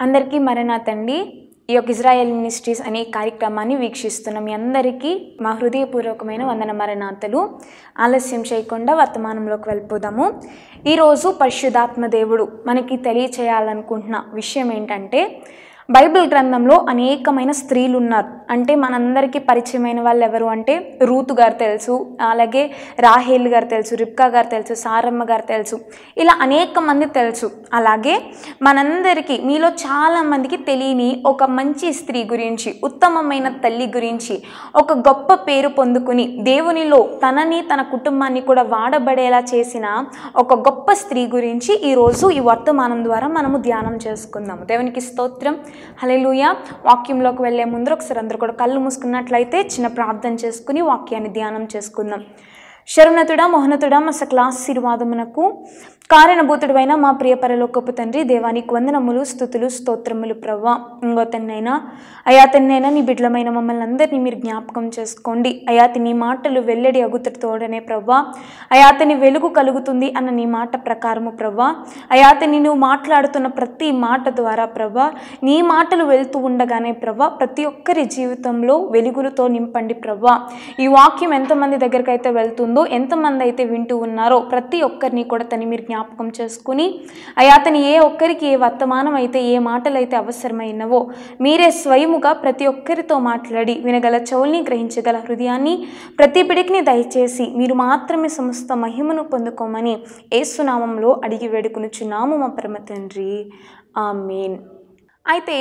అందరికీ మరణాతండి ఈ యొక్క ఇజ్రాయెల్ మినిస్ట్రీస్ అనే కార్యక్రమాన్ని వీక్షిస్తున్న మీ అందరికీ మా హృదయపూర్వకమైన వందన మరణాతలు ఆలస్యం చేయకుండా వర్తమానంలోకి వెళ్ళిపోదాము ఈరోజు పరిశుధాత్మ దేవుడు మనకి తెలియచేయాలనుకుంటున్న విషయం ఏంటంటే బైబిల్ గ్రంథంలో అనేకమైన స్త్రీలు ఉన్నారు అంటే మనందరికీ పరిచయమైన వాళ్ళు ఎవరు అంటే రూతు గారు తెలుసు అలాగే రాహేల్ గారు తెలుసు రిప్కా గారు తెలుసు సారమ్మ గారు తెలుసు ఇలా అనేక మంది తెలుసు అలాగే మనందరికీ మీలో చాలా మందికి తెలియని ఒక మంచి స్త్రీ గురించి ఉత్తమమైన తల్లి గురించి ఒక గొప్ప పేరు పొందుకుని దేవునిలో తనని తన కుటుంబాన్ని కూడా వాడబడేలా చేసిన ఒక గొప్ప స్త్రీ గురించి ఈరోజు ఈ వర్తమానం ద్వారా మనము ధ్యానం చేసుకుందాము దేవునికి స్తోత్రం హల్లెలూయా వాక్యంలోకి వెళ్ళే ముందు ఒకసారి అందరూ కూడా కళ్ళు మూసుకున్నట్లయితే చిన్న ప్రార్థన చేసుకుని వాక్యాన్ని ధ్యానం చేసుకుందాం శరణతుడా మోహనతుడా మా సకల ఆశీర్వాదమునకు కారణభూతుడైన మా ప్రియ పరలోకపు తండ్రి దేవానికి వందనములు స్థుతులు స్తోత్రములు ప్రవ్వ ఇంకో తన్నైనా అయా తన్నైనా నీ బిడ్డలమైన మమ్మల్ని అందరినీ మీరు జ్ఞాపకం చేసుకోండి అయాతి నీ మాటలు వెల్లడి అగుతతోడనే ప్రవ్వ అయాతని వెలుగు కలుగుతుంది అన్న నీ మాట ప్రకారము ప్రవ్వ అయాతని నువ్వు మాట్లాడుతున్న ప్రతి మాట ద్వారా ప్రవ్వ నీ మాటలు వెళ్తూ ఉండగానే ప్రవ్వ ప్రతి ఒక్కరి జీవితంలో వెలుగులతో నింపండి ప్రవ్వ ఈ వాక్యం ఎంతమంది దగ్గరికి అయితే వెళ్తుందో ఎంతమంది అయితే వింటూ ఉన్నారో ప్రతి ఒక్కరిని కూడా తని మీరు జ్ఞాపకం చేసుకుని అయా అతని ఏ ఒక్కరికి ఏ వర్తమానం అయితే ఏ మాటలు అయితే అవసరమైనవో మీరే స్వయముగా ప్రతి ఒక్కరితో మాట్లాడి వినగల చెవుల్ని గ్రహించగల హృదయాన్ని ప్రతి పిడికిని దయచేసి మీరు మాత్రమే సమస్త మహిమను పొందుకోమని ఏసునామంలో అడిగి వేడుకునుచున్నాము మా పరమ తండ్రి ఆమేన్ అయితే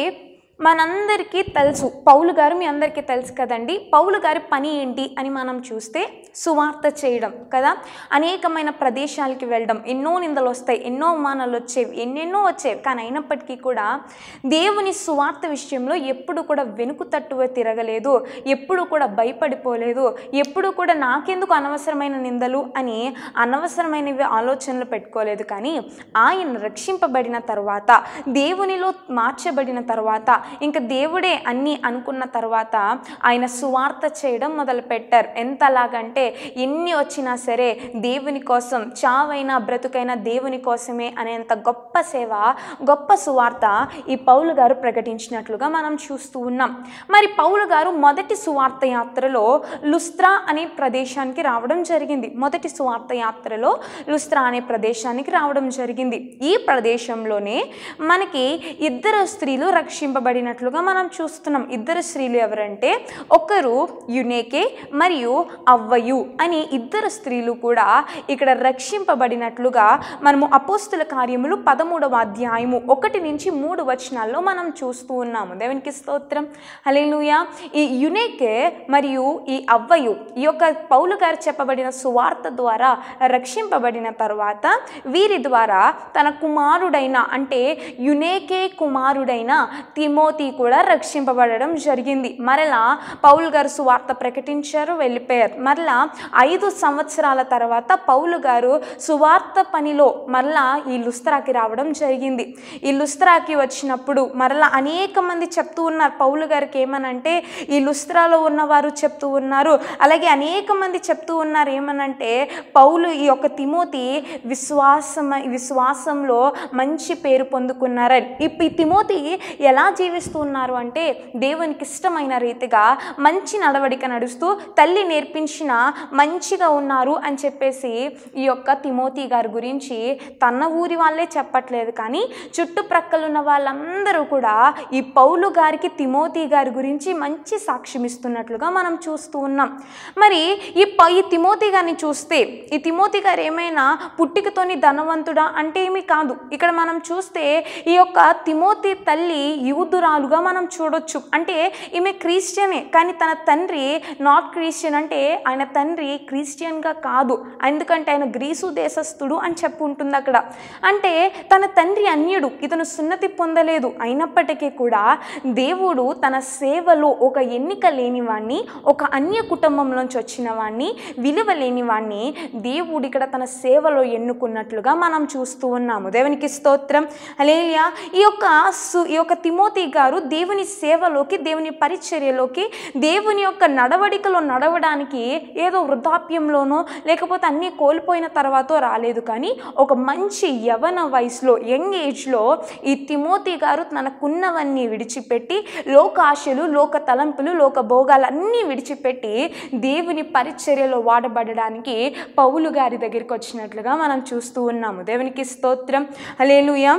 మనందరికీ తెలుసు పౌలు గారు మీ అందరికీ తెలుసు కదండి పౌలు గారి పని ఏంటి అని మనం చూస్తే సువార్త చేయడం కదా అనేకమైన ప్రదేశాలకి వెళ్ళడం ఎన్నో నిందలు వస్తాయి ఎన్నో అవమానాలు వచ్చేవి ఎన్నెన్నో వచ్చేవి కానీ అయినప్పటికీ కూడా దేవుని సువార్త విషయంలో ఎప్పుడు కూడా వెనుకు తట్టువ తిరగలేదు ఎప్పుడు కూడా భయపడిపోలేదు ఎప్పుడు కూడా నాకెందుకు అనవసరమైన నిందలు అని అనవసరమైనవి ఆలోచనలు పెట్టుకోలేదు కానీ ఆయన రక్షింపబడిన తర్వాత దేవునిలో మార్చబడిన తర్వాత ఇంకా దేవుడే అన్నీ అనుకున్న తర్వాత ఆయన సువార్త చేయడం మొదలు పెట్టారు ఎంతలాగంటే ఎన్ని వచ్చినా సరే దేవుని కోసం చావైనా బ్రతుకైనా దేవుని కోసమే అనేంత గొప్ప సేవ గొప్ప సువార్త ఈ పౌలు గారు ప్రకటించినట్లుగా మనం చూస్తూ ఉన్నాం మరి పౌలు గారు మొదటి సువార్త యాత్రలో లుస్త్రా అనే ప్రదేశానికి రావడం జరిగింది మొదటి సువార్త యాత్రలో లుస్త్రా అనే ప్రదేశానికి రావడం జరిగింది ఈ ప్రదేశంలోనే మనకి ఇద్దరు స్త్రీలు రక్షింపబడినట్లుగా మనం చూస్తున్నాం ఇద్దరు స్త్రీలు ఎవరంటే ఒకరు యునేకే మరియు అవ్వయు అని ఇద్దరు స్త్రీలు కూడా ఇక్కడ రక్షింపబడినట్లుగా మనము అపోస్తుల కార్యములు పదమూడవ అధ్యాయము ఒకటి నుంచి మూడు వచనాల్లో మనం చూస్తూ ఉన్నాము దేవునికి స్తోత్రం హలేలుయా ఈ యునేకే మరియు ఈ అవ్వయు ఈ యొక్క పౌలు గారు చెప్పబడిన సువార్త ద్వారా రక్షింపబడిన తర్వాత వీరి ద్వారా తన కుమారుడైన అంటే యునేకే కుమారుడైన తిమోతి కూడా రక్షింపబడడం జరిగింది మరలా పౌలు గారు సువార్త ప్రకటించారు వెళ్ళిపోయారు మరలా ఐదు సంవత్సరాల తర్వాత పౌలు గారు సువార్త పనిలో మరలా ఈ లుస్త్రాకి రావడం జరిగింది ఈ లుస్త్రాకి వచ్చినప్పుడు మరలా అనేక మంది చెప్తూ ఉన్నారు పౌలు గారికి ఏమనంటే ఈ లుస్త్రాలో ఉన్నవారు చెప్తూ ఉన్నారు అలాగే అనేక మంది చెప్తూ ఉన్నారు ఏమనంటే పౌలు ఈ యొక్క తిమోతి విశ్వాసం విశ్వాసంలో మంచి పేరు పొందుకున్నారని ఇప్పుడు ఈ తిమోతి ఎలా జీవిస్తూ ఉన్నారు అంటే దేవునికి ఇష్టమైన రీతిగా మంచి నడవడిక నడుస్తూ తల్లి నేర్పించిన మంచిగా ఉన్నారు అని చెప్పేసి ఈ యొక్క తిమోతి గారి గురించి తన ఊరి వాళ్ళే చెప్పట్లేదు కానీ చుట్టుప్రక్కల ఉన్న వాళ్ళందరూ కూడా ఈ పౌలు గారికి తిమోతి గారి గురించి మంచి సాక్ష్యం ఇస్తున్నట్లుగా మనం చూస్తూ ఉన్నాం మరి ఈ ప ఈ తిమోతి గారిని చూస్తే ఈ తిమోతి గారు ఏమైనా పుట్టికతోని ధనవంతుడా అంటే ఏమీ కాదు ఇక్కడ మనం చూస్తే ఈ యొక్క తిమోతి తల్లి యూదురాలుగా మనం చూడొచ్చు అంటే ఈమె క్రిస్టియనే కానీ తన తండ్రి నాట్ క్రిస్టియన్ అంటే ఆయన తండ్రి క్రిస్టియన్గా కాదు ఎందుకంటే ఆయన గ్రీసు దేశస్థుడు అని చెప్పు ఉంటుంది అక్కడ అంటే తన తండ్రి అన్యుడు ఇతను సున్నతి పొందలేదు అయినప్పటికీ కూడా దేవుడు తన సేవలో ఒక ఎన్నిక లేని వాణ్ణి ఒక అన్య కుటుంబంలోంచి వచ్చిన వాణ్ణి విలువ లేని వాణ్ణి దేవుడు ఇక్కడ తన సేవలో ఎన్నుకున్నట్లుగా మనం చూస్తూ ఉన్నాము దేవునికి స్తోత్రం అలేలియా ఈ యొక్క సు ఈ యొక్క తిమోతి గారు దేవుని సేవలోకి దేవుని పరిచర్యలోకి దేవుని యొక్క నడవడికలో నడవడానికి ఏదో వృద్ధాప్యంలోనో లేకపోతే అన్నీ కోల్పోయిన తర్వాత రాలేదు కానీ ఒక మంచి యవన వయసులో యంగ్ ఏజ్లో ఈ తిమోతి గారు తనకున్నవన్నీ విడిచిపెట్టి లోకాశలు లోక తలంపులు లోక భోగాలన్నీ విడిచిపెట్టి దేవుని పరిచర్యలో వాడబడడానికి పౌలు గారి దగ్గరికి వచ్చినట్లుగా మనం చూస్తూ ఉన్నాము దేవునికి స్తోత్రం హలేలుయా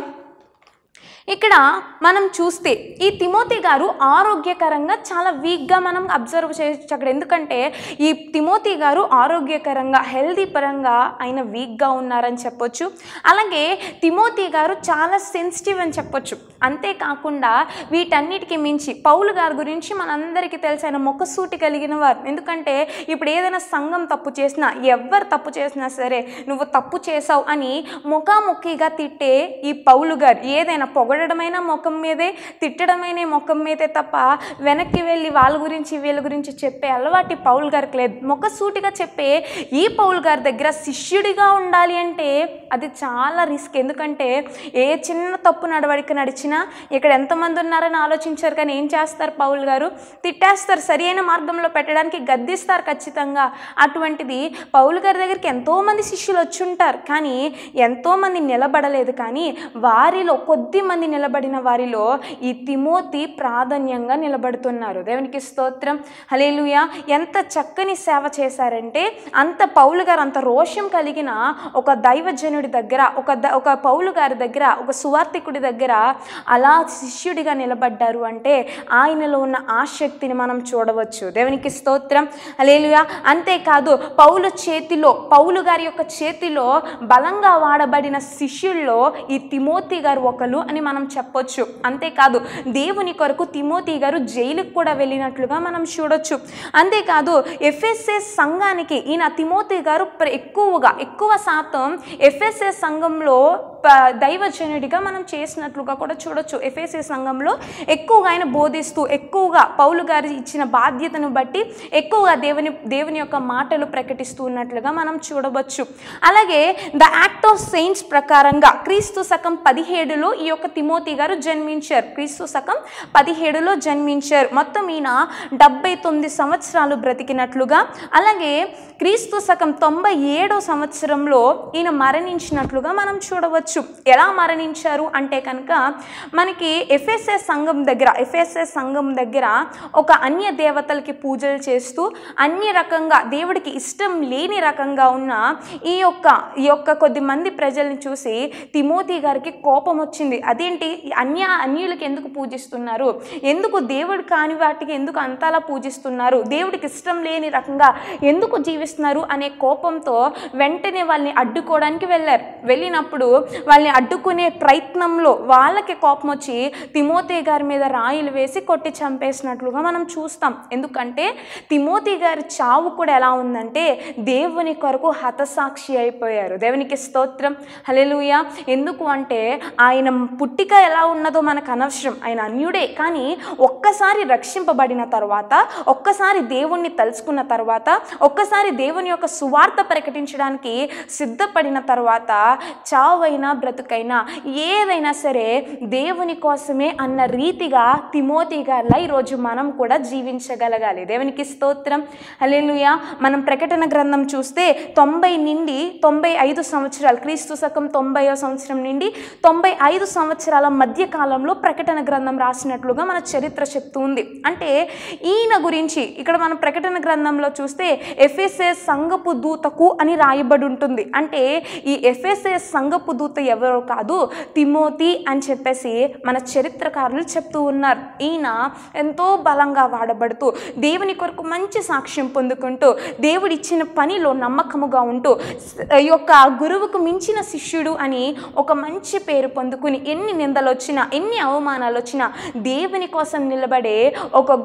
ఇక్కడ మనం చూస్తే ఈ తిమోతి గారు ఆరోగ్యకరంగా చాలా వీక్గా మనం అబ్జర్వ్ చేయొచ్చు అక్కడ ఎందుకంటే ఈ తిమోతి గారు ఆరోగ్యకరంగా హెల్దీ పరంగా ఆయన వీక్గా ఉన్నారని చెప్పొచ్చు అలాగే తిమోతి గారు చాలా సెన్సిటివ్ అని చెప్పొచ్చు అంతేకాకుండా వీటన్నిటికీ మించి పౌలు గారి గురించి మనందరికీ తెలిసి ఆయన మొక్కసూటి కలిగిన వారు ఎందుకంటే ఇప్పుడు ఏదైనా సంఘం తప్పు చేసినా ఎవరు తప్పు చేసినా సరే నువ్వు తప్పు చేసావు అని ముఖాముఖిగా తిట్టే ఈ పౌలు గారు ఏదైనా పొగడమైన ముఖం మీదే తిట్టడమైన ముఖం మీదే తప్ప వెనక్కి వెళ్ళి వాళ్ళ గురించి వీళ్ళ గురించి చెప్పే అలవాటి పౌల్ గారికి లేదు ముఖసూటిగా చెప్పే ఈ పౌల్ గారి దగ్గర శిష్యుడిగా ఉండాలి అంటే అది చాలా రిస్క్ ఎందుకంటే ఏ చిన్న తప్పు నడవడిక నడిచినా ఇక్కడ ఎంతమంది ఉన్నారని ఆలోచించారు కానీ ఏం చేస్తారు పౌల్ గారు తిట్టేస్తారు సరి అయిన మార్గంలో పెట్టడానికి గద్దిస్తారు ఖచ్చితంగా అటువంటిది పౌల్ గారి దగ్గరికి ఎంతోమంది శిష్యులు వచ్చి ఉంటారు కానీ ఎంతోమంది నిలబడలేదు కానీ వారిలో కొద్ది మంది నిలబడిన వారిలో ఈ తిమోతి ప్రాధాన్యంగా నిలబడుతున్నారు దేవునికి స్తోత్రం హలేలుయా ఎంత చక్కని సేవ చేశారంటే అంత పౌలు గారు అంత రోషం కలిగిన ఒక దైవజనుడి దగ్గర ఒక ద ఒక పౌలు గారి దగ్గర ఒక సువార్థికుడి దగ్గర అలా శిష్యుడిగా నిలబడ్డారు అంటే ఆయనలో ఉన్న ఆసక్తిని మనం చూడవచ్చు దేవునికి స్తోత్రం హలేలుయా అంతేకాదు పౌలు చేతిలో పౌలు గారి యొక్క చేతిలో బలంగా వాడబడిన శిష్యుల్లో ఈ తిమోతి గారు ఒకరు అని మనం చెప్పొచ్చు అంతేకాదు దేవుని కొరకు తిమోతి గారు జైలుకు కూడా వెళ్ళినట్లుగా మనం చూడొచ్చు అంతేకాదు ఎఫ్ఎస్ఎస్ సంఘానికి ఈయన తిమోతి గారు ప్ర- ఎక్కువగా ఎక్కువ శాతం ఎఫ్ఎస్ఎస్ సంఘంలో ప- దైవజనుడిగా మనం చేసినట్లుగా కూడా చూడొచ్చు ఎఫ్ఎస్ఎస్ సంఘంలో ఎక్కువగా ఆయన బోధిస్తూ ఎక్కువగా పౌలు గారి ఇచ్చిన బాధ్యతను బట్టి ఎక్కువగా దేవుని దేవుని యొక్క మాటలు ప్రకటిస్తూ ఉన్నట్లుగా మనం చూడవచ్చు అలాగే ద యాక్ట్ ఆఫ్ సెయింట్స్ ప్రకారంగా క్రీస్తు శకం పదిహేడులో ఈ యొక్క తిమోతి గారు జన్మించారు క్రీస్తు శకం పదిహేడులో జన్మించారు మొత్తం ఈయన డెబ్బై తొమ్మిది సంవత్సరాలు బ్రతికినట్లుగా అలాగే క్రీస్తు శకం తొంభై ఏడో సంవత్సరంలో ఈయన మరణించినట్లుగా మనం చూడవచ్చు ఎలా మరణించారు అంటే కనుక మనకి ఎఫ్ఎస్ఎస్ సంఘం దగ్గర ఎఫ్ఎస్ఎస్ సంఘం దగ్గర ఒక అన్య దేవతలకి పూజలు చేస్తూ అన్య రకంగా దేవుడికి ఇష్టం లేని రకంగా ఉన్న ఈ యొక్క ఈ యొక్క కొద్ది మంది ప్రజల్ని చూసి తిమోతి గారికి కోపం వచ్చింది అదేంటి ఈ అన్య అన్యులకి ఎందుకు పూజిస్తున్నారు ఎందుకు దేవుడు కాని వాటికి ఎందుకు అంతలా పూజిస్తున్నారు దేవుడికి ఇష్టం లేని రకంగా ఎందుకు జీవిస్తున్నారు అనే కోపంతో వెంటనే వాళ్ళని అడ్డుకోవడానికి వెళ్ళారు వెళ్ళినప్పుడు వాళ్ళని అడ్డుకునే ప్రయత్నంలో వాళ్ళకి కోపం వచ్చి తిమోతి గారి మీద రాయిలు వేసి కొట్టి చంపేసినట్లుగా మనం చూస్తాం ఎందుకంటే తిమోతి గారి చావు కూడా ఎలా ఉందంటే దేవుని కొరకు హతసాక్షి అయిపోయారు దేవునికి స్తోత్రం హల్లెలూయా ఎందుకు అంటే ఆయన పుట్టిక ఎలా ఉన్నదో మనకు అనవసరం ఆయన అన్యుడే కానీ ఒక్కసారి రక్షింపబడిన తర్వాత ఒక్కసారి దేవుణ్ణి తలుచుకున్న తర్వాత ఒక్కసారి దేవుని యొక్క సువార్త ప్రకటించడానికి సిద్ధపడిన తర్వాత చావైనా బ్రతుకైనా ఏదైనా సరే దేవుని కోసమే అన్న రీతిగా తిమోతి గారిలా ఈరోజు మనం కూడా జీవించగలగాలి దేవునికి స్తోత్రం హల్లెలూయా మనం ప్రకటన గ్రంథం చూస్తే తొంభై నుండి తొంభై ఐదు సంవత్సరాలు క్రీస్తు శకం తొంభైవ సంవత్సరం నుండి తొంభై ఐదు సంవత్సరాల మధ్య కాలంలో ప్రకటన గ్రంథం రాసినట్లుగా మన చరిత్ర చెప్తుంది అంటే ఈయన గురించి ఇక్కడ మనం ప్రకటన గ్రంథంలో చూస్తే ఎఫ్ఎస్ఎస్ సంగపు దూతకు అని రాయబడి ఉంటుంది అంటే ఈ ఎఫ్ఎస్ఎస్ సంగపు దూత ఎవరో కాదు తిమోతి అని చెప్పేసి మన చరిత్రకారులు చెప్తూ ఉన్నారు ఈయన ఎంతో బలంగా వాడబడుతూ దేవుని కొరకు మంచి సాక్ష్యం పొందుకుంటూ దేవుడు ఇచ్చిన పనిలో నమ్మకముగా ఉంటూ స- ఈ యొక్క గురువుకు మించిన శిష్యుడు అని ఒక మంచి పేరు పొందుకుని ఎన్ని నిందలు వచ్చినా ఎన్ని అవమానాలు వచ్చినా దేవుని కోసం నిలబడే ఒక గొప్ప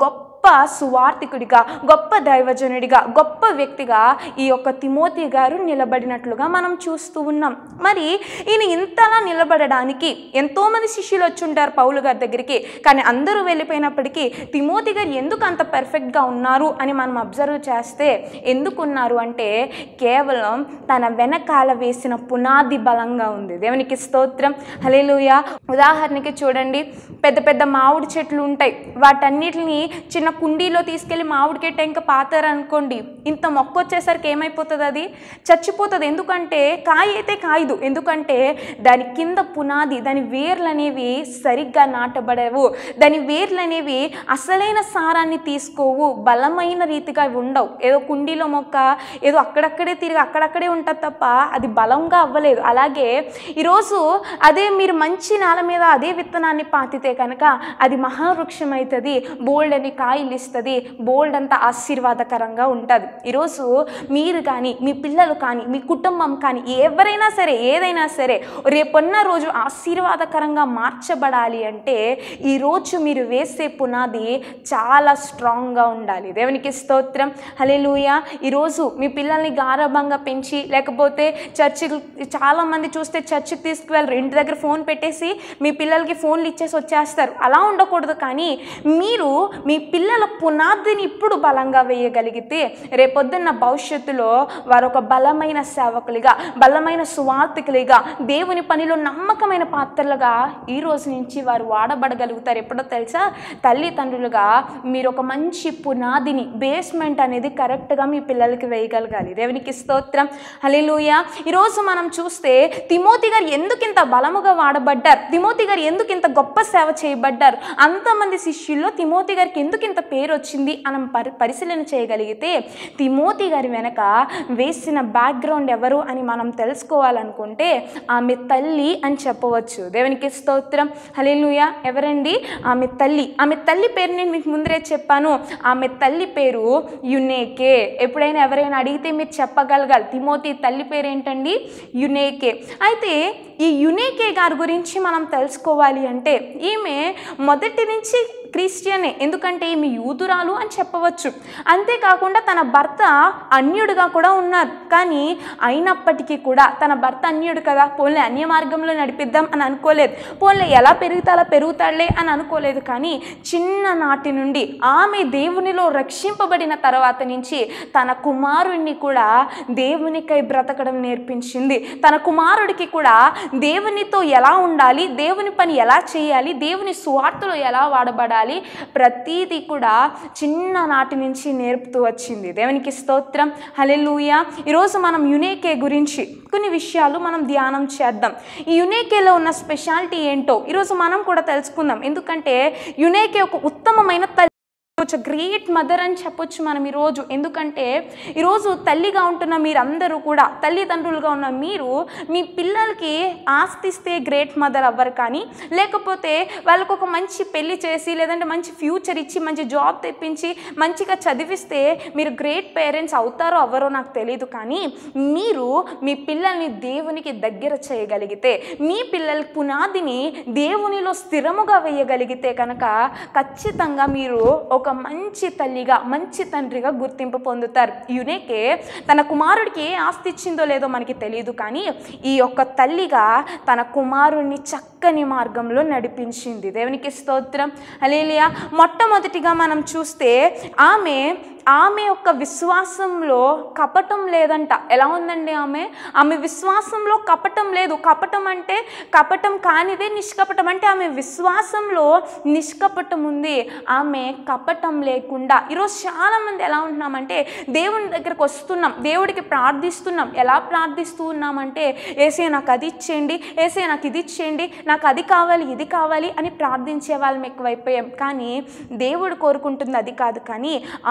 సువార్థికుడిగా గొప్ప దైవజనుడిగా గొప్ప వ్యక్తిగా ఈ యొక్క తిమోతి గారు నిలబడినట్లుగా మనం చూస్తూ ఉన్నాం మరి ఈయన ఇంతలా నిలబడడానికి ఎంతోమంది శిష్యులు వచ్చి ఉంటారు పౌలు గారి దగ్గరికి కానీ అందరూ వెళ్ళిపోయినప్పటికీ తిమోతి గారు ఎందుకు అంత పర్ఫెక్ట్గా ఉన్నారు అని మనం అబ్జర్వ్ చేస్తే ఎందుకు ఉన్నారు అంటే కేవలం తన వెనకాల వేసిన పునాది బలంగా ఉంది దేవునికి స్తోత్రం హలేలుయ ఉదాహరణకి చూడండి పెద్ద పెద్ద మామిడి చెట్లు ఉంటాయి వాటన్నిటిని చిన్న కుండీలో తీసుకెళ్ళి మామిడికాయ టెంక పాతారనుకోండి ఇంత మొక్క వచ్చేసరికి ఏమైపోతుంది అది చచ్చిపోతుంది ఎందుకంటే కాయ అయితే కాయదు ఎందుకంటే దాని కింద పునాది దాని వేర్లు అనేవి సరిగ్గా నాటబడవు దాని వేర్లు అనేవి అసలైన సారాన్ని తీసుకోవు బలమైన రీతిగా అవి ఉండవు ఏదో కుండీలో మొక్క ఏదో అక్కడక్కడే తిరిగి అక్కడక్కడే ఉంటుంది తప్ప అది బలంగా అవ్వలేదు అలాగే ఈరోజు అదే మీరు మంచి నేల మీద అదే విత్తనాన్ని పాతితే కనుక అది మహావృక్షం అవుతుంది బోల్డ్ అని కాయలు ఇస్తుంది బోల్డ్ అంత ఆశీర్వాదకరంగా ఉంటుంది ఈరోజు మీరు కానీ మీ పిల్లలు కానీ మీ కుటుంబం కానీ ఎవరైనా సరే ఏదైనా సరే రేపన్న రోజు ఆశీర్వాదకరంగా మార్చబడాలి అంటే ఈరోజు మీరు వేసే పునాది చాలా స్ట్రాంగ్గా ఉండాలి దేవునికి స్తోత్రం హలేలుయ ఈరోజు మీ పిల్లల్ని గారభంగా పెంచి లేకపోతే చర్చికి చాలామంది చూస్తే చర్చికి తీసుకువెళ్ళరు ఇంటి దగ్గర ఫోన్ పెట్టేసి మీ పిల్లలకి ఫోన్లు ఇచ్చేసి వచ్చేస్తారు అలా ఉండకూడదు కానీ మీరు మీ పిల్లల పునాదిని ఇప్పుడు బలంగా వేయగలిగితే రేపొద్దున్న భవిష్యత్తులో వారు ఒక బలమైన సేవకులుగా బలమైన సువార్థికులుగా దేవుని పనిలో నమ్మకమైన పాత్రలుగా ఈ రోజు నుంచి వారు వాడబడగలుగుతారు ఎప్పుడో తెలుసా తల్లిదండ్రులుగా మీరు ఒక మంచి పునాదిని బేస్మెంట్ అనేది కరెక్ట్గా మీ పిల్లలకి వేయగలగాలి దేవునికి స్తోత్రం హలేలుయ ఈరోజు మనం చూస్తే తిమోతి గారు ఎందుకు ఇంత బలముగా వాడబడ్డారు తిమోతి గారు ఎందుకు ఇంత గొప్ప సేవ చేయబడ్డారు అంతమంది శిష్యుల్లో తిమోతి గారికి ఎందుకు ఇంత పేరు వచ్చింది అని పరి పరిశీలన చేయగలిగితే తిమోతి గారి వెనక వేసిన బ్యాక్గ్రౌండ్ ఎవరు అని మనం తెలుసుకోవాలనుకుంటే ఆమె తల్లి అని చెప్పవచ్చు దేవునికి స్తోత్రం హలేలుయ ఎవరండి ఆమె తల్లి ఆమె తల్లి పేరు నేను మీకు ముందరే చెప్పాను ఆమె తల్లి పేరు యునేకే ఎప్పుడైనా ఎవరైనా అడిగితే మీరు చెప్పగలగాలి తిమోతి తల్లి పేరు ఏంటండి యునేకే అయితే ఈ యునేకే గారి గురించి మనం తెలుసుకోవాలి అంటే ఈమె మొదటి నుంచి క్రిస్టియనే ఎందుకంటే ఈమె యూదురాలు అని చెప్పవచ్చు అంతేకాకుండా తన భర్త అన్యుడుగా కూడా ఉన్నారు కానీ అయినప్పటికీ కూడా తన భర్త అన్యుడు కదా పోన్లే అన్య మార్గంలో నడిపిద్దాం అని అనుకోలేదు పోన్లే ఎలా పెరుగుతా అలా పెరుగుతాడులే అని అనుకోలేదు కానీ చిన్ననాటి నుండి ఆమె దేవునిలో రక్షింపబడిన తర్వాత నుంచి తన కుమారుణ్ణి కూడా దేవునికై బ్రతకడం నేర్పించింది తన కుమారుడికి కూడా దేవునితో ఎలా ఉండాలి దేవుని పని ఎలా చేయాలి దేవుని స్వార్థలో ఎలా వాడబడాలి ప్రతీది కూడా చిన్ననాటి నుంచి నేర్పుతూ వచ్చింది దేవునికి స్తోత్రం హలెలూయ ఈరోజు మనం యునేకే గురించి కొన్ని విషయాలు మనం ధ్యానం చేద్దాం ఈ యునేకేలో ఉన్న స్పెషాలిటీ ఏంటో ఈరోజు మనం కూడా తెలుసుకుందాం ఎందుకంటే యునేకే ఒక ఉత్తమమైన తల్లి చెప్పొచ్చు గ్రేట్ మదర్ అని చెప్పొచ్చు మనం ఈరోజు ఎందుకంటే ఈరోజు తల్లిగా ఉంటున్న మీరందరూ కూడా తల్లిదండ్రులుగా ఉన్న మీరు మీ పిల్లలకి ఆస్తిస్తే గ్రేట్ మదర్ అవ్వరు కానీ లేకపోతే వాళ్ళకు ఒక మంచి పెళ్లి చేసి లేదంటే మంచి ఫ్యూచర్ ఇచ్చి మంచి జాబ్ తెప్పించి మంచిగా చదివిస్తే మీరు గ్రేట్ పేరెంట్స్ అవుతారో అవ్వరో నాకు తెలియదు కానీ మీరు మీ పిల్లల్ని దేవునికి దగ్గర చేయగలిగితే మీ పిల్లల పునాదిని దేవునిలో స్థిరముగా వేయగలిగితే కనుక ఖచ్చితంగా మీరు ఒక మంచి తల్లిగా మంచి తండ్రిగా గుర్తింపు పొందుతారు యునేకే తన కుమారుడికి ఏ ఆస్తి ఇచ్చిందో లేదో మనకి తెలియదు కానీ ఈ యొక్క తల్లిగా తన కుమారుణ్ణి చక్కని మార్గంలో నడిపించింది దేవునికి స్తోత్రం అలేలియా మొట్టమొదటిగా మనం చూస్తే ఆమె ఆమె యొక్క విశ్వాసంలో కపటం లేదంట ఎలా ఉందండి ఆమె ఆమె విశ్వాసంలో కపటం లేదు కపటం అంటే కపటం కానిదే నిష్కపటం అంటే ఆమె విశ్వాసంలో నిష్కపటం ఉంది ఆమె కపటం లేకుండా ఈరోజు చాలామంది ఎలా ఉంటున్నామంటే దేవుని దగ్గరకు వస్తున్నాం దేవుడికి ప్రార్థిస్తున్నాం ఎలా ప్రార్థిస్తూ ఉన్నామంటే ఏసే నాకు అది ఇచ్చేయండి ఏసే నాకు ఇది ఇచ్చేయండి నాకు అది కావాలి ఇది కావాలి అని ప్రార్థించే వాళ్ళం ఎక్కువైపోయాం కానీ దేవుడు కోరుకుంటుంది అది కాదు కానీ ఆయన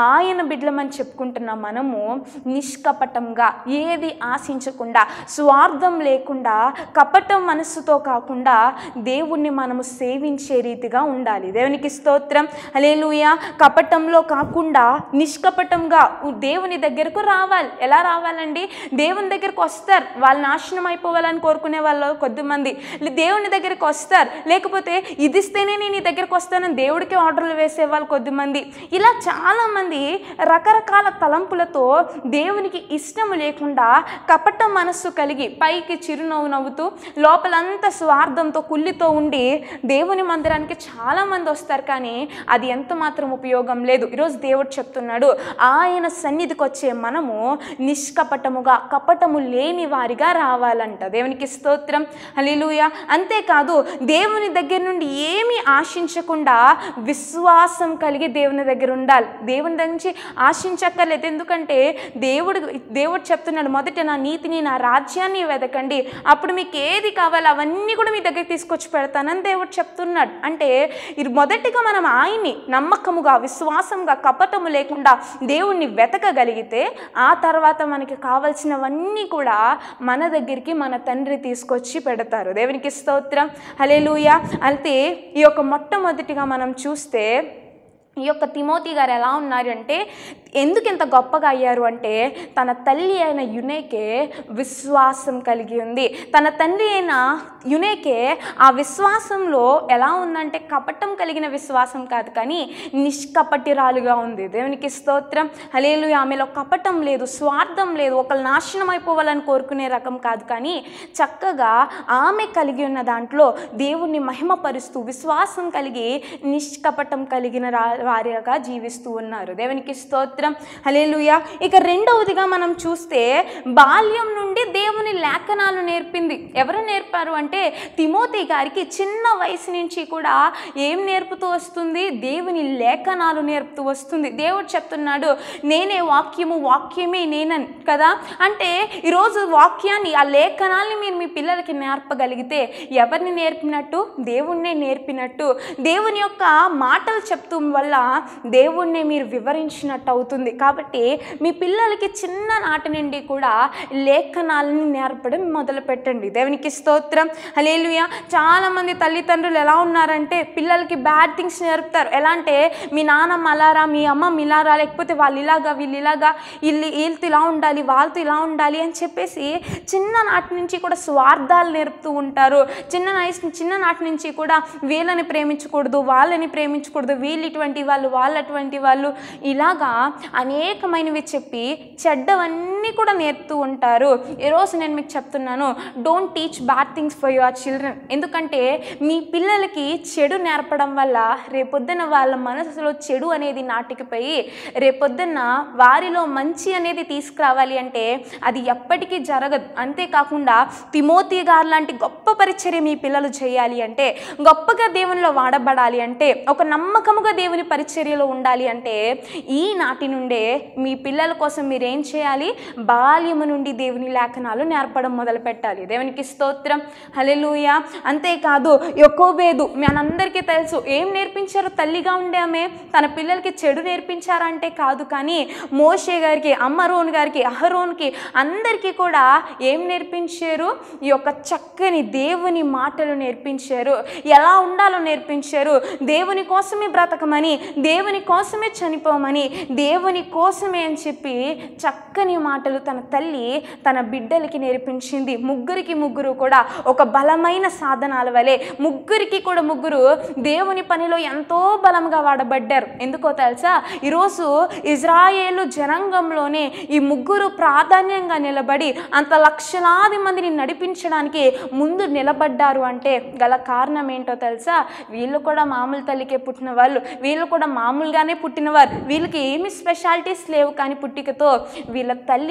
బిడ్డలమని చెప్పుకుంటున్న మనము నిష్కపటంగా ఏది ఆశించకుండా స్వార్థం లేకుండా కపటం మనస్సుతో కాకుండా దేవుణ్ణి మనము సేవించే రీతిగా ఉండాలి దేవునికి స్తోత్రం హల్లెలూయా కపటంలో కాకుండా నిష్కపటంగా ఉ- దేవుని దగ్గరకు రావాలి ఎలా రావాలండి దేవుని దగ్గరకు వస్తారు వాళ్ళు నాశనం అయిపోవాలని కోరుకునే వాళ్ళు కొద్దిమంది లే- దేవుని దగ్గరికి వస్తారు లేకపోతే ఇది ఇస్తేనే నేను నీ దగ్గరకు వస్తానని దేవుడికి ఆర్డర్లు వేసే వాళ్ళు కొద్దిమంది ఇలా చాలామంది రకరకాల తలంపులతో దేవునికి ఇష్టం లేకుండా కపట మనస్సు కలిగి పైకి చిరునవ్వు నవ్వుతూ లోపలంతా స్వార్థంతో కుళ్ళితో ఉండి దేవుని మందిరానికి చాలామంది వస్తారు కానీ అది ఎంత మాత్రం ఉపయోగం లేదు ఈరోజు దేవుడు చెప్తున్నాడు ఆయన సన్నిధికి వచ్చే మనము నిష్కపటముగా కపటము లేని వారిగా రావాలంట దేవునికి స్తోత్రం హల్లెలూయ అంతేకాదు దేవుని దగ్గర నుండి ఏమీ ఆశించకుండా విశ్వాసం కలిగి దేవుని దగ్గర ఉండాలి దేవుని దగ్గర నుంచి ఆశించక్కర్లేదు ఎందుకంటే దేవుడు దేవుడు చెప్తున్నాడు మొదట నా నీతిని నా రాజ్యాన్ని వెతకండి అప్పుడు మీకు ఏది కావాలో అవన్నీ కూడా మీ దగ్గర తీసుకొచ్చి పెడతానని దేవుడు చెప్తున్నాడు అంటే ఇది మొదటిగా మనం ఆయన్ని నమ్మకముగా విశ్వాసంగా కపటము లేకుండా దేవుణ్ణి వెతకగలిగితే ఆ తర్వాత మనకి కావలసినవన్నీ కూడా మన దగ్గరికి మన తండ్రి తీసుకొచ్చి పెడతారు దేవునికి స్తోత్రం హల్లెలూయా అయితే ఈ యొక్క మొట్టమొదటిగా మనం చూస్తే ఈ యొక్క తిమోతి గారు ఎలా ఉన్నారు అంటే ఎందుకు ఇంత గొప్పగా అయ్యారు అంటే తన తల్లి అయిన యునేకే విశ్వాసం కలిగి ఉంది తన తండ్రి అయిన యునేకే ఆ విశ్వాసంలో ఎలా ఉందంటే కపటం కలిగిన విశ్వాసం కాదు కానీ నిష్కపటిరాలుగా ఉంది దేవునికి స్తోత్రం హలేలు ఆమెలో కపటం లేదు స్వార్థం లేదు ఒకళ్ళు నాశనం అయిపోవాలని కోరుకునే రకం కాదు కానీ చక్కగా ఆమె కలిగి ఉన్న దాంట్లో దేవుణ్ణి మహిమపరుస్తూ విశ్వాసం కలిగి నిష్కపటం కలిగిన రా- వారిగా జీవిస్తూ ఉన్నారు దేవునికి స్తోత్రం హలేలుయ ఇక రెండవదిగా మనం చూస్తే బాల్యం నుండి దేవుని లేఖనాలు నేర్పింది ఎవరు నేర్పారు అంటే తిమోతి గారికి చిన్న వయసు నుంచి కూడా ఏం నేర్పుతూ వస్తుంది దేవుని లేఖనాలు నేర్పుతూ వస్తుంది దేవుడు చెప్తున్నాడు నేనే వాక్యము వాక్యమే నేనని కదా అంటే ఈరోజు వాక్యాన్ని ఆ లేఖనాల్ని మీరు మీ పిల్లలకి నేర్పగలిగితే ఎవరిని నేర్పినట్టు దేవుణ్ణే నేర్పినట్టు దేవుని యొక్క మాటలు చెప్తూ వల్ల దేవుణ్ణే మీరు వివరించినట్టు అవుతుంది కాబట్టి మీ పిల్లలకి చిన్న నాటి నుండి కూడా లేఖనాలని నేర్పడం మొదలు పెట్టండి దేవునికి స్తోత్రం హలేలుయ చాలామంది తల్లిదండ్రులు ఎలా ఉన్నారంటే పిల్లలకి బ్యాడ్ థింగ్స్ నేర్పుతారు ఎలా అంటే మీ నాన్న మలారా మీ అమ్మ మిలారా లేకపోతే వాళ్ళు ఇలాగా వీళ్ళు ఇలాగా వీళ్ళు వీళ్ళతో ఇలా ఉండాలి వాళ్ళతో ఇలా ఉండాలి అని చెప్పేసి చిన్ననాటి నుంచి కూడా స్వార్థాలు నేర్పుతూ ఉంటారు చిన్న వయసు చిన్ననాటి నుంచి కూడా వీళ్ళని ప్రేమించకూడదు వాళ్ళని ప్రేమించకూడదు వీళ్ళు ఇటువంటి వాళ్ళు వాళ్ళు అటువంటి వాళ్ళు ఇలాగా అనేకమైనవి చెప్పి చెడ్డవన్నీ కూడా నేర్పుతూ ఉంటారు ఈరోజు నేను మీకు చెప్తున్నాను don't teach bad things for your children ఎందుకంటే మీ పిల్లలకి చెడు నేర్పడం వల్ల రేపొద్దున వాళ్ళ మనసులో చెడు అనేది నాటికిపోయి రేపొద్దున వారిలో మంచి అనేది తీసుకురావాలి అంటే అది ఎప్పటికీ జరగదు అంతేకాకుండా తిమోతి గారు లాంటి గొప్ప పరిచర్య మీ పిల్లలు చేయాలి అంటే గొప్పగా దేవునిలో వాడబడాలి అంటే ఒక నమ్మకముగా దేవుని పరిచర్యలో ఉండాలి అంటే ఈ నాటి నుండే మీ పిల్లల కోసం మీరు ఏం చేయాలి బాల్యము నుండి దేవుని లేఖనాలు నేర్పడం మొదలు పెట్టాలి దేవునికి స్తోత్రం హలెలూయ అంతేకాదు యొక్కోబేదు మనందరికీ తెలుసు ఏం నేర్పించారు తల్లిగా ఉండే ఆమె తన పిల్లలకి చెడు నేర్పించారంటే కాదు కానీ మోషే గారికి అమ్మరోన్ గారికి అహరోన్కి అందరికీ కూడా ఏం నేర్పించారు ఈ యొక్క చక్కని దేవుని మాటలు నేర్పించారు ఎలా ఉండాలో నేర్పించారు దేవుని కోసమే బ్రతకమని దేవుని కోసమే చనిపోమని దేవుని కోసమే అని చెప్పి చక్కని మాటలు తన తల్లి తన బిడ్డలకి నేర్పించింది ముగ్గురికి ముగ్గురు కూడా ఒక బలమైన సాధనాల వలె ముగ్గురికి కూడా ముగ్గురు దేవుని పనిలో ఎంతో బలంగా వాడబడ్డారు ఎందుకో తెలుసా ఈరోజు ఇజ్రాయేలు జనాంగంలోనే ఈ ముగ్గురు ప్రాధాన్యంగా నిలబడి అంత లక్షలాది మందిని నడిపించడానికి ముందు నిలబడ్డారు అంటే గల కారణం ఏంటో తెలుసా వీళ్ళు కూడా మామూలు తల్లికే పుట్టిన వాళ్ళు వీళ్ళు కూడా మామూలుగానే పుట్టినవారు వీళ్ళకి ఏమి స్పెషాలిటీస్ లేవు కానీ పుట్టికతో వీళ్ళ తల్లి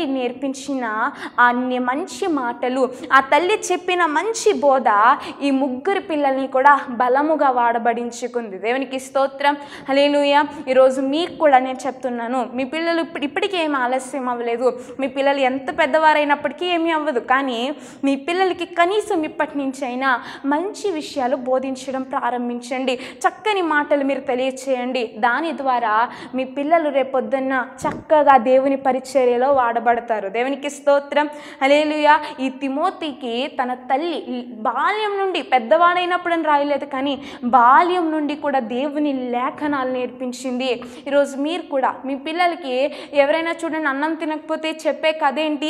తల్లి నేర్పించిన ఆ ని- మంచి మాటలు ఆ తల్లి చెప్పిన మంచి బోధ ఈ ముగ్గురు పిల్లల్ని కూడా బలముగా వాడబడించుకుంది దేవునికి స్తోత్రం హలేలుయ ఈరోజు మీకు కూడా నేను చెప్తున్నాను మీ పిల్లలు ఇప్పుడు ఇప్పటికీ ఏం ఆలస్యం అవ్వలేదు మీ పిల్లలు ఎంత పెద్దవారైనప్పటికీ ఏమీ అవ్వదు కానీ మీ పిల్లలకి కనీసం ఇప్పటి నుంచి అయినా మంచి విషయాలు బోధించడం ప్రారంభించండి చక్కని మాటలు మీరు తెలియచేయండి దాని ద్వారా మీ పిల్లలు రేపొద్దున్న చక్కగా దేవుని పరిచర్యలో వాడబడతారు దేవునికి స్తోత్రం హలేలుయ ఈ తిమోతికి తన తల్లి బాల్యం నుండి పెద్దవాడైనప్పుడు అని రాయలేదు కానీ బాల్యం నుండి కూడా దేవుని లేఖనాలు నేర్పించింది ఈరోజు మీరు కూడా మీ పిల్లలకి ఎవరైనా చూడండి అన్నం తినకపోతే చెప్పే కథ ఏంటి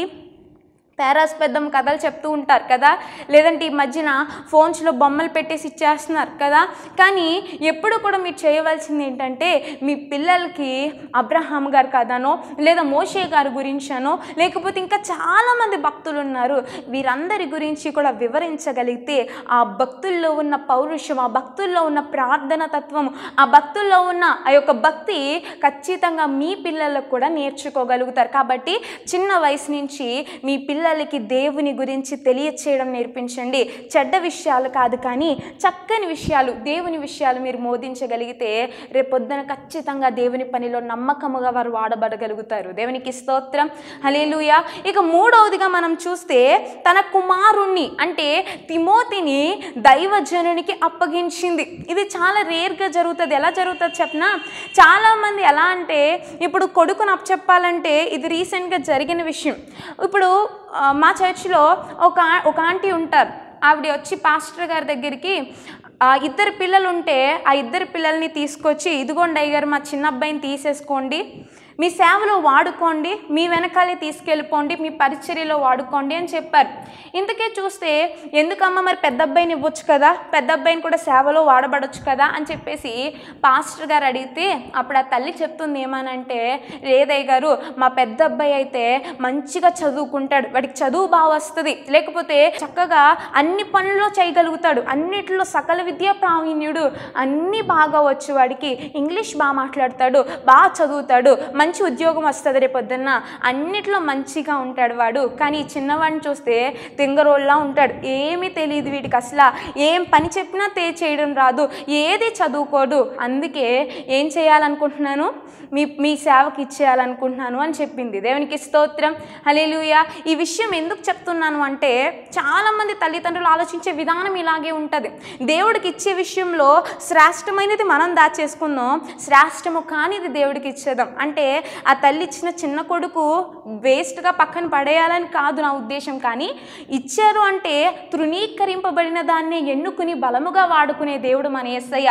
పేరాస్ పెద్దమ్మ కథలు చెప్తూ ఉంటారు కదా లేదంటే ఈ మధ్యన ఫోన్స్లో బొమ్మలు పెట్టేసి ఇచ్చేస్తున్నారు కదా కానీ ఎప్పుడు కూడా మీరు చేయవలసింది ఏంటంటే మీ పిల్లలకి అబ్రహాం గారి కథనో లేదా మోషే గారి గురించనో లేకపోతే ఇంకా చాలామంది భక్తులు ఉన్నారు వీరందరి గురించి కూడా వివరించగలిగితే ఆ భక్తుల్లో ఉన్న పౌరుషం ఆ భక్తుల్లో ఉన్న ప్రార్థన తత్వం ఆ భక్తుల్లో ఉన్న ఆ యొక్క భక్తి ఖచ్చితంగా మీ పిల్లలకు కూడా నేర్చుకోగలుగుతారు కాబట్టి చిన్న వయసు నుంచి మీ పిల్లలకి దేవుని గురించి తెలియచేయడం నేర్పించండి చెడ్డ విషయాలు కాదు కానీ చక్కని విషయాలు దేవుని విషయాలు మీరు మోదించగలిగితే రేపొద్దున ఖచ్చితంగా దేవుని పనిలో నమ్మకముగా వారు వాడబడగలుగుతారు దేవునికి స్తోత్రం హలేలుయ ఇక మూడవదిగా మనం చూస్తే తన కుమారుణ్ణి అంటే తిమోతిని దైవజనునికి అప్పగించింది ఇది చాలా రేర్గా జరుగుతుంది ఎలా జరుగుతుంది చెప్పనా చాలామంది ఎలా అంటే ఇప్పుడు కొడుకును అప్పచెప్పాలంటే ఇది రీసెంట్గా జరిగిన విషయం ఇప్పుడు ఆ, మా చర్చిలో ఒక ఒక ఆంటీ ఉంటారు ఆవిడ వచ్చి పాస్టర్ గారి దగ్గరికి ఆ ఇద్దరు పిల్లలు ఉంటే ఆ ఇద్దరు పిల్లల్ని తీసుకొచ్చి ఇదిగోండి అయ్యగారు మా చిన్న అబ్బాయిని తీసేసుకోండి మీ సేవలో వాడుకోండి మీ వెనకాలే తీసుకెళ్ళిపోండి మీ పరిచర్యలో వాడుకోండి అని చెప్పారు ఇంతకే చూస్తే ఎందుకమ్మా మరి పెద్ద అబ్బాయిని ఇవ్వచ్చు కదా పెద్ద అబ్బాయిని కూడా సేవలో వాడబడొచ్చు కదా అని చెప్పేసి పాస్టర్ గారు అడిగితే అప్పుడు ఆ తల్లి చెప్తుంది ఏమనంటే లేదయ్య గారు మా పెద్ద అబ్బాయి అయితే మంచిగా చదువుకుంటాడు వాడికి చదువు బాగా వస్తుంది లేకపోతే చక్కగా అన్ని పనుల్లో చేయగలుగుతాడు అన్నిటిలో సకల విద్యా ప్రావీణ్యుడు అన్నీ బాగా వచ్చు వాడికి ఇంగ్లీష్ బాగా మాట్లాడతాడు బాగా చదువుతాడు మంచి ఉద్యోగం వస్తుంది రేపు పొద్దున్న అన్నిట్లో మంచిగా ఉంటాడు వాడు కానీ ఈ చిన్నవాడిని చూస్తే తింగరోళ్ళలా ఉంటాడు ఏమీ తెలియదు వీడికి అసలు ఏం పని చెప్పినా తే చేయడం రాదు ఏది చదువుకోడు అందుకే ఏం చేయాలనుకుంటున్నాను మీ మీ సేవకి ఇచ్చేయాలనుకుంటున్నాను అని చెప్పింది దేవునికి స్తోత్రం హలేలుయ ఈ విషయం ఎందుకు చెప్తున్నాను అంటే చాలామంది తల్లిదండ్రులు ఆలోచించే విధానం ఇలాగే ఉంటుంది దేవుడికి ఇచ్చే విషయంలో శ్రేష్టమైనది మనం దాచేసుకుందాం శ్రేష్టము కానిది దేవుడికి ఇచ్చేద్దాం అంటే ఆ తల్లి ఇచ్చిన చిన్న కొడుకు వేస్ట్గా పక్కన పడేయాలని కాదు నా ఉద్దేశం కానీ ఇచ్చారు అంటే తృణీకరింపబడిన దాన్ని ఎన్నుకుని బలముగా వాడుకునే దేవుడు మన యేసయ్య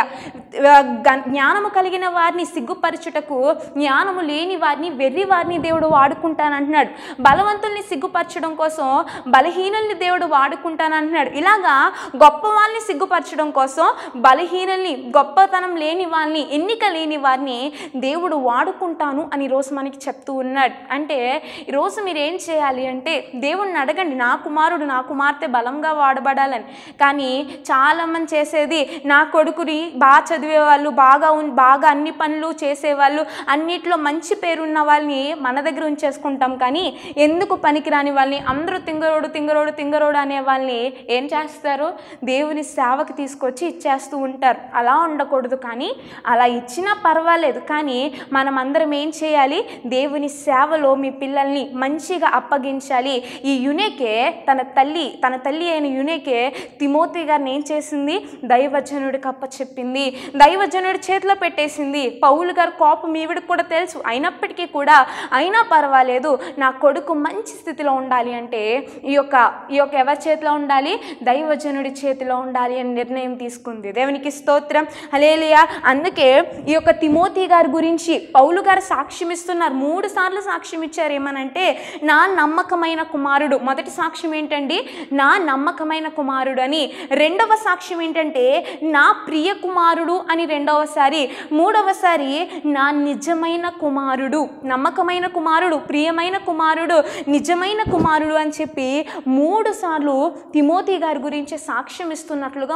గ- జ్ఞానము కలిగిన వారిని సిగ్గుపరచుటకు జ్ఞానము లేని వారిని వెర్రి వారిని దేవుడు వాడుకుంటానంటున్నాడు బలవంతుల్ని సిగ్గుపరచడం కోసం బలహీనుల్ని దేవుడు వాడుకుంటానంటున్నాడు ఇలాగా గొప్ప వాళ్ళని సిగ్గుపరచడం కోసం బలహీనుల్ని గొప్పతనం లేని వాళ్ళని ఎన్నిక లేని వారిని దేవుడు వాడుకుంటాను అని ఈరోజు మనకి చెప్తూ ఉన్నాడు అంటే ఈరోజు మీరు ఏం చేయాలి అంటే దేవుణ్ణి అడగండి నా కుమారుడు నా కుమార్తె బలంగా వాడబడాలని కానీ చాలామంది చేసేది నా కొడుకుని బాగా చదివే వాళ్ళు బాగా ఉన్ బాగా అన్ని పనులు చేసేవాళ్ళు అన్నిట్లో మంచి పేరున్న వాళ్ళని మన దగ్గర ఉంచేసుకుంటాం కానీ ఎందుకు పనికిరాని వాళ్ళని అందరూ తింగరోడు తింగరోడు తింగరోడు అనే వాళ్ళని ఏం చేస్తారు దేవుని సేవకి తీసుకొచ్చి ఇచ్చేస్తూ ఉంటారు అలా ఉండకూడదు కానీ అలా ఇచ్చినా పర్వాలేదు కానీ మనం అందరం ఏం చేయాలి దేవుని సేవలో మీ పిల్లల్ని మంచిగా అప్పగించాలి ఈ యునేకే తన తల్లి తన తల్లి అయిన యునేకే తిమోతి గారిని ఏం చేసింది దైవజనుడికి అప్పచెప్పింది దైవజనుడి చేతిలో పెట్టేసింది పౌలు గారు కోపం ఈవిడికి కూడా తెలుసు అయినప్పటికీ కూడా అయినా పర్వాలేదు నా కొడుకు మంచి స్థితిలో ఉండాలి అంటే ఈ యొక్క ఈ యొక్క ఎవరి చేతిలో ఉండాలి దైవజనుడి చేతిలో ఉండాలి అని నిర్ణయం తీసుకుంది దేవునికి స్తోత్రం హలేలియా అందుకే ఈ యొక్క తిమోతి గారి గురించి పౌలు గారు సాక్ష్యం ఇస్తున్నారు మూడు సార్లు సాక్ష్యం ఇచ్చారు ఏమనంటే నా నమ్మకమైన కుమారుడు మొదటి సాక్ష్యం ఏంటండి నా నమ్మకమైన కుమారుడు అని రెండవ సాక్ష్యం ఏంటంటే నా ప్రియ కుమారుడు అని రెండవసారి మూడవసారి నా నిజమైన కుమారుడు నమ్మకమైన కుమారుడు ప్రియమైన కుమారుడు నిజమైన కుమారుడు అని చెప్పి మూడు సార్లు తిమోతి గారి గురించి సాక్ష్యం ఇస్తున్నట్లుగా మనం చూస్తాం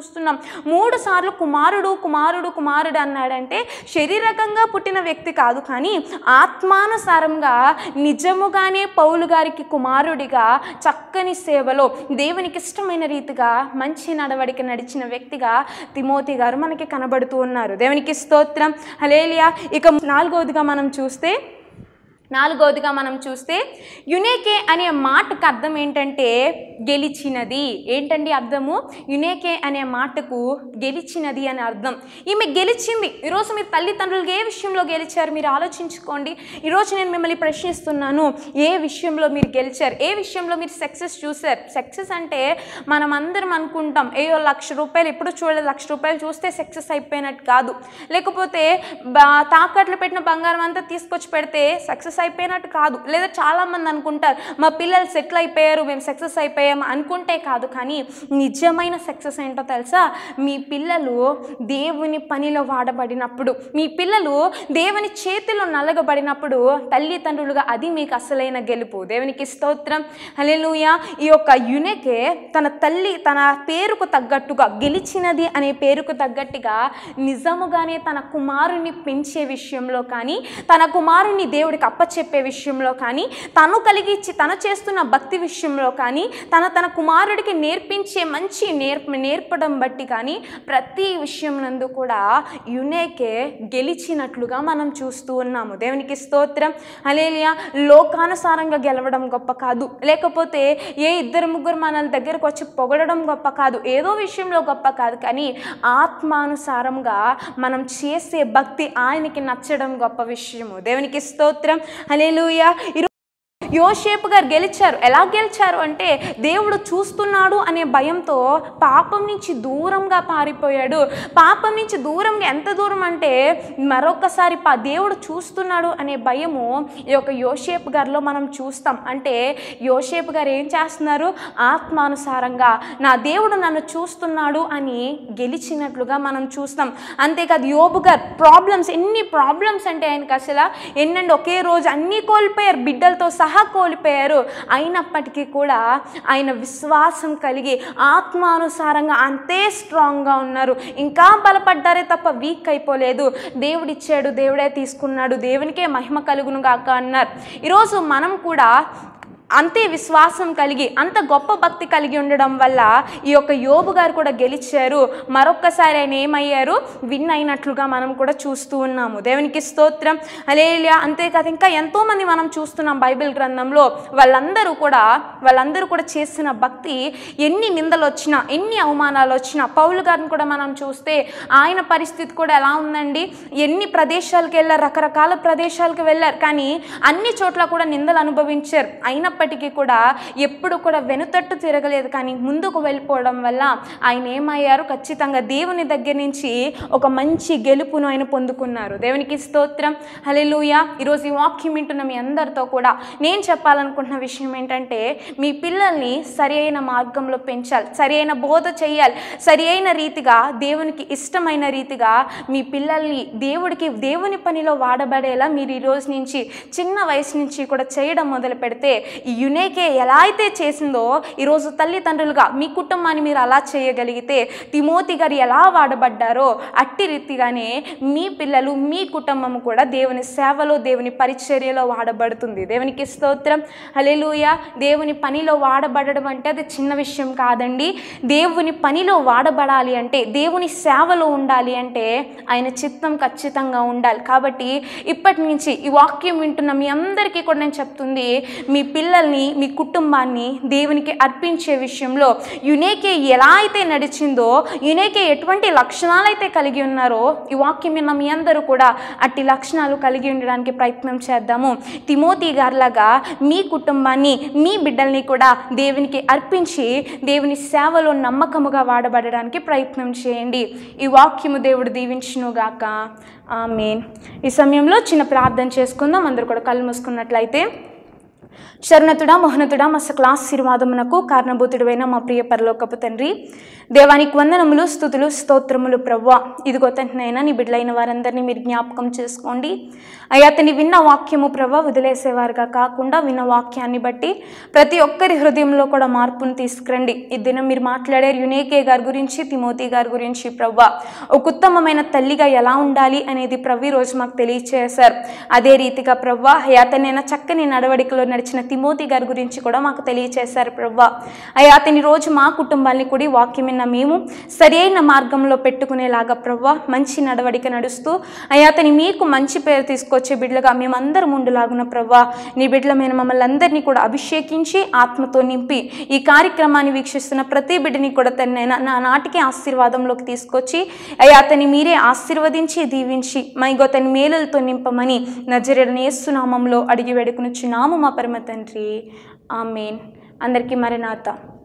చూస్తున్నాం మూడు సార్లు కుమారుడు కుమారుడు కుమారుడు అన్నాడంటే శరీరకంగా పుట్టిన వ్యక్తి కాదు కానీ ఆత్మానుసారంగా నిజముగానే పౌలు గారికి కుమారుడిగా చక్కని సేవలో దేవునికి ఇష్టమైన రీతిగా మంచి నడవడిక నడిచిన వ్యక్తిగా తిమోతి గారు మనకి కనబడుతూ ఉన్నారు దేవునికి స్తోత్రం హలేలియా ఇక నాలుగవదిగా మనం చూస్తే నాలుగవదిగా మనం చూస్తే యునేకే అనే మాటకు అర్థం ఏంటంటే గెలిచినది ఏంటండి అర్థము యునేకే అనే మాటకు గెలిచినది అని అర్థం ఈమె గెలిచింది ఈరోజు మీరు తల్లిదండ్రులు ఏ విషయంలో గెలిచారు మీరు ఆలోచించుకోండి ఈరోజు నేను మిమ్మల్ని ప్రశ్నిస్తున్నాను ఏ విషయంలో మీరు గెలిచారు ఏ విషయంలో మీరు సక్సెస్ చూసారు సక్సెస్ అంటే మనం అందరం అనుకుంటాం ఏయో లక్ష రూపాయలు ఎప్పుడు చూడలేదు లక్ష రూపాయలు చూస్తే సక్సెస్ అయిపోయినట్టు కాదు లేకపోతే బా తాకట్లు పెట్టిన బంగారం అంతా తీసుకొచ్చి పెడితే సక్సెస్ అయిపోయినట్టు కాదు లేదా చాలామంది అనుకుంటారు మా పిల్లలు సెటిల్ అయిపోయారు మేము సక్సెస్ అయిపోయాం అనుకుంటే కాదు కానీ నిజమైన సక్సెస్ ఏంటో తెలుసా మీ పిల్లలు దేవుని పనిలో వాడబడినప్పుడు మీ పిల్లలు దేవుని చేతిలో నలగబడినప్పుడు తల్లిదండ్రులుగా అది మీకు అసలైన గెలుపు దేవునికి స్తోత్రం హల్లెలూయా ఈ యొక్క యునెకే తన తల్లి తన పేరుకు తగ్గట్టుగా గెలిచినది అనే పేరుకు తగ్గట్టుగా నిజముగానే తన కుమారుని పెంచే విషయంలో కానీ తన కుమారుని దేవుడికి అప్పచెప్పే విషయంలో కానీ తను కలిగి తను చేస్తున్న భక్తి విషయంలో కానీ తన తన కుమారుడికి నేర్పించే మంచి నేర్ప నేర్పడం బట్టి కానీ ప్రతి విషయం నందు కూడా యునేకే గెలిచినట్లుగా మనం చూస్తూ ఉన్నాము దేవునికి స్తోత్రం అలేలియా లోకానుసారంగా గెలవడం గొప్ప కాదు లేకపోతే ఏ ఇద్దరు ముగ్గురు మన దగ్గరకు వచ్చి పొగడడం గొప్ప కాదు ఏదో విషయంలో గొప్ప కాదు కానీ ఆత్మానుసారంగా మనం చేసే భక్తి ఆయనకి నచ్చడం గొప్ప విషయము దేవునికి స్తోత్రం అలేలుయా యోషేపు గారు గెలిచారు ఎలా గెలిచారు అంటే దేవుడు చూస్తున్నాడు అనే భయంతో పాపం నుంచి దూరంగా పారిపోయాడు పాపం నుంచి దూరంగా ఎంత దూరం అంటే మరొకసారి పా దేవుడు చూస్తున్నాడు అనే భయము ఈ యొక్క యోషేపు గారిలో మనం చూస్తాం అంటే యోషేపు గారు ఏం చేస్తున్నారు ఆత్మానుసారంగా నా దేవుడు నన్ను చూస్తున్నాడు అని గెలిచినట్లుగా మనం చూస్తాం అంతేకాదు యోబు గారు ప్రాబ్లమ్స్ ఎన్ని ప్రాబ్లమ్స్ అంటే ఆయనకి అసలు ఎన్నండి ఒకే రోజు అన్నీ కోల్పోయారు బిడ్డలతో సహా కోల్పోయారు అయినప్పటికీ కూడా ఆయన విశ్వాసం కలిగి ఆత్మానుసారంగా అంతే స్ట్రాంగ్గా ఉన్నారు ఇంకా బలపడ్డారే తప్ప వీక్ అయిపోలేదు దేవుడిచ్చాడు దేవుడే తీసుకున్నాడు దేవునికే మహిమ కలుగును గాక అన్నారు ఈరోజు మనం కూడా అంతే విశ్వాసం కలిగి అంత గొప్ప భక్తి కలిగి ఉండడం వల్ల ఈ యొక్క యోబు గారు కూడా గెలిచారు మరొక్కసారి ఆయన ఏమయ్యారు విన్ అయినట్లుగా మనం కూడా చూస్తూ ఉన్నాము దేవునికి స్తోత్రం అలేలియా అంతేకాదు ఇంకా ఎంతోమంది మనం చూస్తున్నాం బైబిల్ గ్రంథంలో వాళ్ళందరూ కూడా వాళ్ళందరూ కూడా చేసిన భక్తి ఎన్ని నిందలు వచ్చినా ఎన్ని అవమానాలు వచ్చినా పౌలు గారిని కూడా మనం చూస్తే ఆయన పరిస్థితి కూడా ఎలా ఉందండి ఎన్ని ప్రదేశాలకు వెళ్ళారు రకరకాల ప్రదేశాలకు వెళ్ళారు కానీ అన్ని చోట్ల కూడా నిందలు అనుభవించారు అయినప్పటికీ కూడా ఎప్పుడు కూడా వెనుతట్టు తిరగలేదు కానీ ముందుకు వెళ్ళిపోవడం వల్ల ఆయన ఏమయ్యారు ఖచ్చితంగా దేవుని దగ్గర నుంచి ఒక మంచి గెలుపును ఆయన పొందుకున్నారు దేవునికి స్తోత్రం హలెలూయ ఈరోజు ఈ వాక్యం వింటున్న మీ అందరితో కూడా నేను చెప్పాలనుకుంటున్న విషయం ఏంటంటే మీ పిల్లల్ని సరి అయిన మార్గంలో పెంచాలి సరి అయిన బోధ చేయాలి సరి అయిన రీతిగా దేవునికి ఇష్టమైన రీతిగా మీ పిల్లల్ని దేవుడికి దేవుని పనిలో వాడబడేలా మీరు ఈ రోజు నుంచి చిన్న వయసు నుంచి కూడా చేయడం మొదలు పెడితే ఈ యునేకే ఎలా అయితే చేసిందో ఈరోజు తల్లిదండ్రులుగా మీ కుటుంబాన్ని మీరు అలా చేయగలిగితే తిమోతి గారు ఎలా వాడబడ్డారో అట్టి రీతిగానే మీ పిల్లలు మీ కుటుంబం కూడా దేవుని సేవలో దేవుని పరిచర్యలో వాడబడుతుంది దేవునికి స్తోత్రం హలెలూయ దేవుని పనిలో వాడబడడం అంటే అది చిన్న విషయం కాదండి దేవుని పనిలో వాడబడాలి అంటే దేవుని సేవలో ఉండాలి అంటే ఆయన చిత్తం ఖచ్చితంగా ఉండాలి కాబట్టి ఇప్పటి నుంచి ఈ వాక్యం వింటున్న మీ అందరికీ కూడా నేను చెప్తుంది మీ పిల్లల్ని మీ కుటుంబాన్ని దేవునికి అర్పించే విషయంలో యునేకే ఎలా అయితే నడిచిందో యునేకే ఎటువంటి లక్షణాలు అయితే కలిగి ఉన్నారో ఈ వాక్యం విన్న మీ అందరూ కూడా అట్టి లక్షణాలు కలిగి ఉండడానికి ప్రయత్నం చేద్దాము తిమోతి గారిలాగా మీ కుటుంబాన్ని మీ బిడ్డల్ని కూడా దేవునికి అర్పించి దేవుని సేవలో నమ్మకముగా వాడబడడానికి ప్రయత్నం చేయండి ఈ వాక్యము దేవుడు దీవించునుగాక ఆమెన్ ఈ సమయంలో చిన్న ప్రార్థన చేసుకుందాం అందరూ కూడా కళ్ళు మూసుకున్నట్లయితే శరణతుడా మోహనతుడా మా సకల ఆశీర్వాదమునకు కారణభూతుడైన మా ప్రియ పరలోకపు తండ్రి దేవానికి వందనములు స్థుతులు స్తోత్రములు ప్రవ్వా ఇదిగో తండ్రినైనా నీ బిడ్డలైన వారందరినీ మీరు జ్ఞాపకం చేసుకోండి అయ్యా అతని విన్న వాక్యము ప్రవ్వ వదిలేసేవారుగా కాకుండా విన్న వాక్యాన్ని బట్టి ప్రతి ఒక్కరి హృదయంలో కూడా మార్పును తీసుకురండి ఈ దినం మీరు మాట్లాడే యునేకే గారి గురించి తిమోతి గారి గురించి ప్రవ్వ ఒక ఉత్తమమైన తల్లిగా ఎలా ఉండాలి అనేది ప్రవ్వ ఈ రోజు మాకు తెలియచేశారు అదే రీతిగా ప్రవ్వ అయ్యా అతనైనా చక్కని నడవడికలో నడిచిన తిమోతి గారి గురించి కూడా మాకు తెలియచేశారు ప్రవ్వ అయ్యా అతని రోజు మా కుటుంబాన్ని కూడా ఈ వాక్యం విన్న మేము సరైన మార్గంలో పెట్టుకునేలాగా ప్రవ్వ మంచి నడవడిక నడుస్తూ అయ్యా అతని మీకు మంచి పేరు తీసుకొచ్చే బిడ్డలుగా మేమందరం ఉండులాగున ప్రవ్వ నీ బిడ్డలమైన మమ్మల్ని అందరినీ కూడా అభిషేకించి ఆత్మతో నింపి ఈ కార్యక్రమాన్ని వీక్షిస్తున్న ప్రతి బిడ్డని కూడా తనైనా నా నాటికి ఆశీర్వాదంలోకి తీసుకొచ్చి అయ్యా అతని మీరే ఆశీర్వదించి దీవించి మైగో తన మేలులతో నింపమని నజరేడని యేసునామంలో అడిగి వేడుకునిచ్చున్నాము మా పరమ తండ్రి ఆమెన్ అందరికీ మరణాత